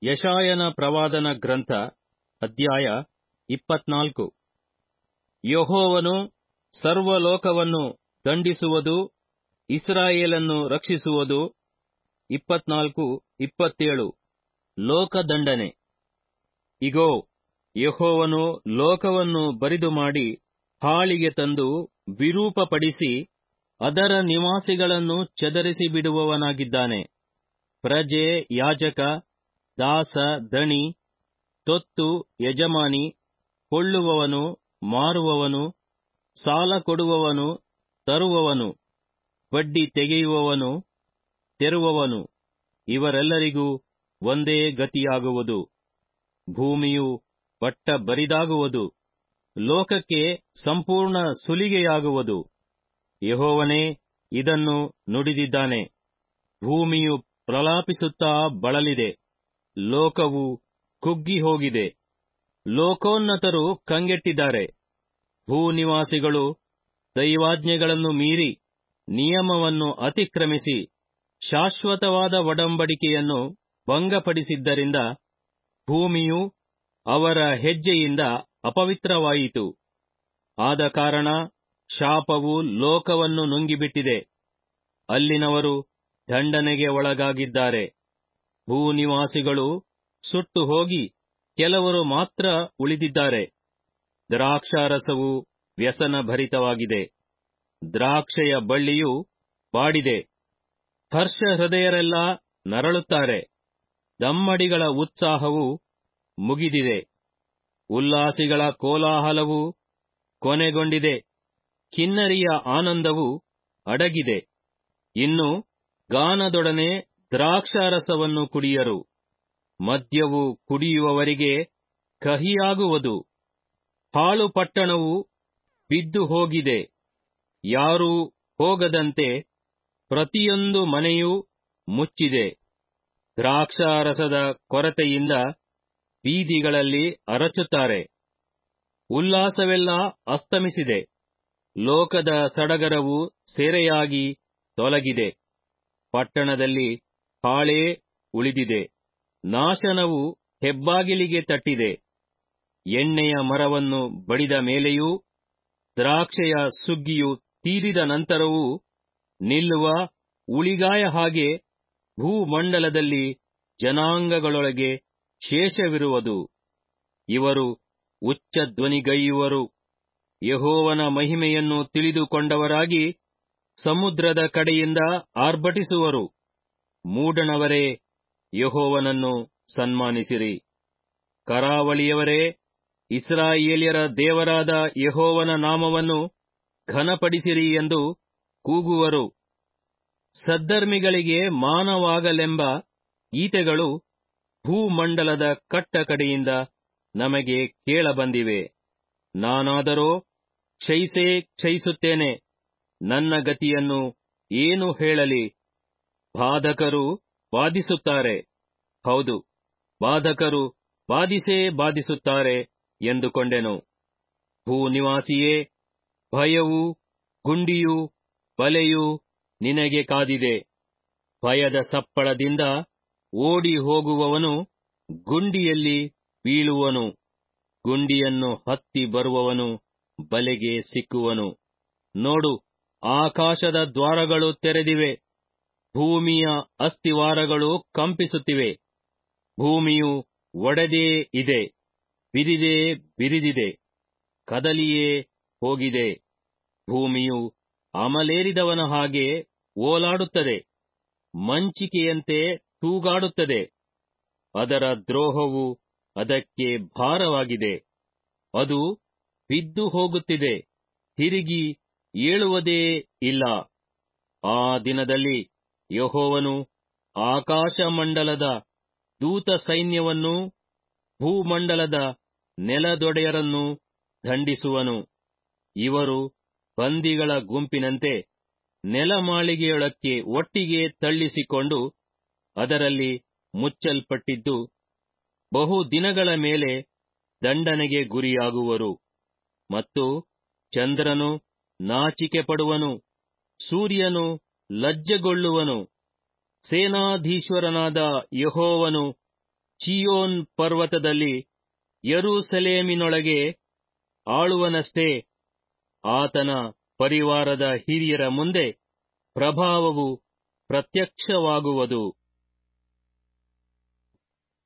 ಯಶಾಯನ ಪ್ರವಾದನ ಗ್ರಂಥ ಅಧ್ಯಾಯ ಇಪ್ಪತ್ನಾಲ್ಕು ಯೆಹೋವನು ಸರ್ವಲೋಕವನ್ನು ದಂಡಿಸುವುದು ಇಸ್ರಾಯೇಲನ್ನು ರಕ್ಷಿಸುವುದು ಇಪ್ಪತ್ನಾಲ್ಕು ಇಪ್ಪತ್ತೇಳು ಲೋಕದಂಡನೆ ಇಗೋ ಯೆಹೋವನು ಲೋಕವನ್ನು ಬರಿದು ಮಾಡಿ ಹಾಳಿಗೆ ತಂದು ವಿರೂಪಪಡಿಸಿ ಅದರ ನಿವಾಸಿಗಳನ್ನು ಚದರಿಸಿ ಬಿಡುವವನಾಗಿದ್ದಾನೆ ಪ್ರಜೆ ಯಾಜಕ ದಾಸ ದಣಿ ತೊತ್ತು ಯಜಮಾನಿ ಕೊಳ್ಳುವವನು ಮಾರುವವನು ಸಾಲ ಕೊಡುವವನು ತರುವವನು ಬಡ್ಡಿ ತೆಗೆಯುವವನು ತೆರುವವನು ಇವರೆಲ್ಲರಿಗೂ ಒಂದೇ ಗತಿಯಾಗುವುದು ಭೂಮಿಯು ಬಟ್ಟ ಬರಿದಾಗುವುದು ಲೋಕಕ್ಕೆ ಸಂಪೂರ್ಣ ಸುಲಿಗೆಯಾಗುವುದು ಯೆಹೋವನೇ ಇದನ್ನು ನುಡಿದಿದ್ದಾನೆ ಭೂಮಿಯು ಪ್ರಲಾಪಿಸುತ್ತಾ ಬಳಲಿದೆ ಲೋಕವು ಕುಗ್ಗಿ ಹೋಗಿದೆ ಲೋಕೋನ್ನತರು ಕಂಗೆಟ್ಟಿದ್ದಾರೆ ಭೂನಿವಾಸಿಗಳು ದೈವಾಜ್ಞೆಗಳನ್ನು ಮೀರಿ ನಿಯಮವನ್ನು ಅತಿಕ್ರಮಿಸಿ ಶಾಶ್ವತವಾದ ಒಡಂಬಡಿಕೆಯನ್ನು ಭಂಗಪಡಿಸಿದ್ದರಿಂದ ಭೂಮಿಯು ಅವರ ಹೆಜ್ಜೆಯಿಂದ ಅಪವಿತ್ರವಾಯಿತು ಆದ ಕಾರಣ ಶಾಪವು ಲೋಕವನ್ನು ನುಂಗಿಬಿಟ್ಟಿದೆ ಅಲ್ಲಿನವರು ದಂಡನೆಗೆ ಒಳಗಾಗಿದ್ದಾರೆ ಭೂನಿವಾಸಿಗಳು ಸುಟ್ಟು ಹೋಗಿ ಕೆಲವರು ಮಾತ್ರ ಉಳಿದಿದ್ದಾರೆ ದ್ರಾಕ್ಷಾರಸವು ವ್ಯಸನ ಭರಿತವಾಗಿದೆ ದ್ರಾಕ್ಷೆಯ ಬಳ್ಳಿಯು ಬಾಡಿದೆ ಹರ್ಷ ಹೃದಯರೆಲ್ಲ ನರಳುತ್ತಾರೆ ದಮ್ಮಡಿಗಳ ಉತ್ಸಾಹವು ಮುಗಿದಿದೆ ಉಲ್ಲಾಸಿಗಳ ಕೋಲಾಹಲವು ಕೊನೆಗೊಂಡಿದೆ ಕಿನ್ನರಿಯ ಆನಂದವು ಅಡಗಿದೆ ಇನ್ನು ಗಾನದೊಡನೆ ದ್ರಾಕ್ಷಾರಸವನ್ನು ಕುಡಿಯರು ಮದ್ಯವು ಕುಡಿಯುವವರಿಗೆ ಕಹಿಯಾಗುವುದು ಹಾಳು ಪಟ್ಟಣವು ಬಿದ್ದು ಹೋಗಿದೆ ಯಾರೂ ಹೋಗದಂತೆ ಪ್ರತಿಯೊಂದು ಮನೆಯೂ ಮುಚ್ಚಿದೆ ದ್ರಾಕ್ಷಾರಸದ ಕೊರತೆಯಿಂದ ಬೀದಿಗಳಲ್ಲಿ ಅರಚುತ್ತಾರೆ ಉಲ್ಲಾಸವೆಲ್ಲ ಅಸ್ತಮಿಸಿದೆ ಲೋಕದ ಸಡಗರವು ಸೆರೆಯಾಗಿ ತೊಲಗಿದೆ ಪಟ್ಟಣದಲ್ಲಿ ಹಾಳೇ ಉಳಿದಿದೆ ನಾಶನವು ಹೆಬ್ಬಾಗಿಲಿಗೆ ತಟ್ಟಿದೆ ಎಣ್ಣೆಯ ಮರವನ್ನು ಬಡಿದ ಮೇಲೆಯೂ ದ್ರಾಕ್ಷೆಯ ಸುಗ್ಗಿಯು ತೀರಿದ ನಂತರವೂ ನಿಲ್ಲುವ ಉಳಿಗಾಯ ಹಾಗೆ ಭೂಮಂಡಲದಲ್ಲಿ ಜನಾಂಗಗಳೊಳಗೆ ಶೇಷವಿರುವುದು ಇವರು ಉಚ್ಚ ಧ್ವನಿಗೈಯುವರು ಯಹೋವನ ಮಹಿಮೆಯನ್ನು ತಿಳಿದುಕೊಂಡವರಾಗಿ ಸಮುದ್ರದ ಕಡೆಯಿಂದ ಆರ್ಭಟಿಸುವರು ಮೂಡಣವರೇ ಯಹೋವನನ್ನು ಸನ್ಮಾನಿಸಿರಿ ಕರಾವಳಿಯವರೇ ಇಸ್ರಾಯೇಲ್ಯರ ದೇವರಾದ ಯಹೋವನ ನಾಮವನ್ನು ಘನಪಡಿಸಿರಿ ಎಂದು ಕೂಗುವರು ಸದ್ಧರ್ಮಿಗಳಿಗೆ ಮಾನವಾಗಲೆಂಬ ಗೀತೆಗಳು ಭೂಮಂಡಲದ ಕಟ್ಟ ಕಡೆಯಿಂದ ನಮಗೆ ಕೇಳಬಂದಿವೆ ನಾನಾದರೋ ಕ್ಷಯಿಸೇ ಕ್ಷಯಿಸುತ್ತೇನೆ ನನ್ನ ಗತಿಯನ್ನು ಏನು ಹೇಳಲಿ ಬಾಧಕರು ಬಾಧಿಸುತ್ತಾರೆ ಹೌದು ಬಾಧಕರು ಬಾಧಿಸೇ ಬಾಧಿಸುತ್ತಾರೆ ಎಂದುಕೊಂಡೆನು ಭೂನಿವಾಸಿಯೇ ಭಯವು ಗುಂಡಿಯು ಬಲೆಯು ನಿನಗೆ ಕಾದಿದೆ ಭಯದ ಸಪ್ಪಳದಿಂದ ಓಡಿ ಹೋಗುವವನು ಗುಂಡಿಯಲ್ಲಿ ಬೀಳುವನು ಗುಂಡಿಯನ್ನು ಹತ್ತಿ ಬರುವವನು ಬಲೆಗೆ ಸಿಕ್ಕುವನು ನೋಡು ಆಕಾಶದ ದ್ವಾರಗಳು ತೆರೆದಿವೆ ಭೂಮಿಯ ಅಸ್ಥಿವಾರಗಳು ಕಂಪಿಸುತ್ತಿವೆ ಭೂಮಿಯು ಒಡೆದೇ ಇದೆ ಬಿರಿದೇ ಬಿರಿದಿದೆ ಕದಲಿಯೇ ಹೋಗಿದೆ ಭೂಮಿಯು ಅಮಲೇರಿದವನ ಹಾಗೆ ಓಲಾಡುತ್ತದೆ ಮಂಚಿಕೆಯಂತೆ ತೂಗಾಡುತ್ತದೆ ಅದರ ದ್ರೋಹವು ಅದಕ್ಕೆ ಭಾರವಾಗಿದೆ ಅದು ಬಿದ್ದು ಹೋಗುತ್ತಿದೆ ತಿರುಗಿ ಏಳುವುದೇ ಇಲ್ಲ ಆ ದಿನದಲ್ಲಿ ಯಹೋವನು ಆಕಾಶಮಂಡಲದ ದೂತ ಸೈನ್ಯವನ್ನೂ ಭೂಮಂಡಲದ ನೆಲದೊಡೆಯರನ್ನೂ ದಂಡಿಸುವನು ಇವರು ಬಂದಿಗಳ ಗುಂಪಿನಂತೆ ನೆಲಮಾಳಿಗೆಯೊಳಕ್ಕೆ ಒಟ್ಟಿಗೆ ತಳ್ಳಿಸಿಕೊಂಡು ಅದರಲ್ಲಿ ಮುಚ್ಚಲ್ಪಟ್ಟಿದ್ದು ಬಹು ದಿನಗಳ ಮೇಲೆ ದಂಡನೆಗೆ ಗುರಿಯಾಗುವರು ಮತ್ತು ಚಂದ್ರನು ನಾಚಿಕೆ ಪಡುವನು ಸೂರ್ಯನು ಲಜ್ಜೆಗೊಳ್ಳುವನು ಸೇನಾಧೀಶ್ವರನಾದ ಯಹೋವನು ಚಿಯೋನ್ ಪರ್ವತದಲ್ಲಿ ಯರೂಸಲೇಮಿನೊಳಗೆ ಆಳುವನಷ್ಟೇ ಆತನ ಪರಿವಾರದ ಹಿರಿಯರ ಮುಂದೆ ಪ್ರಭಾವವು ಪ್ರತ್ಯಕ್ಷವಾಗುವುದು